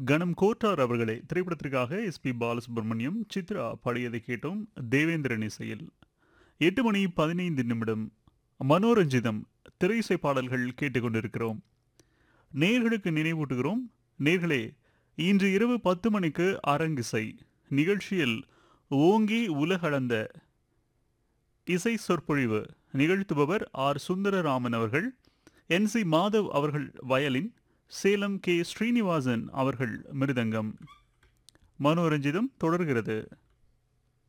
கணம் கோட்டார் அவர்களே திரைப்படத்திற்காக எஸ்பி பாலசுப்ரமணியம் சித்ரா பாடியதை கேட்டோம் தேவேந்திரன் இசையில் எட்டு மணி பதினைந்து நிமிடம் மனோரஞ்சிதம் திரையிசை பாடல்கள் கேட்டுக்கொண்டிருக்கிறோம் நேர்களுக்கு நினைவூட்டுகிறோம் நேர்களே இன்று இரவு பத்து மணிக்கு அரங்கிசை நிகழ்ச்சியில் ஓங்கி உலகளந்த இசை சொற்பொழிவு நிகழ்த்துபவர் ஆர் சுந்தரராமன் அவர்கள் என் சி மாதவ் அவர்கள் வயலின் சேலம் கே ஸ்ரீனிவாசன் அவர்கள் மிருதங்கம் மனோரஞ்சிதம் தொடர்கிறது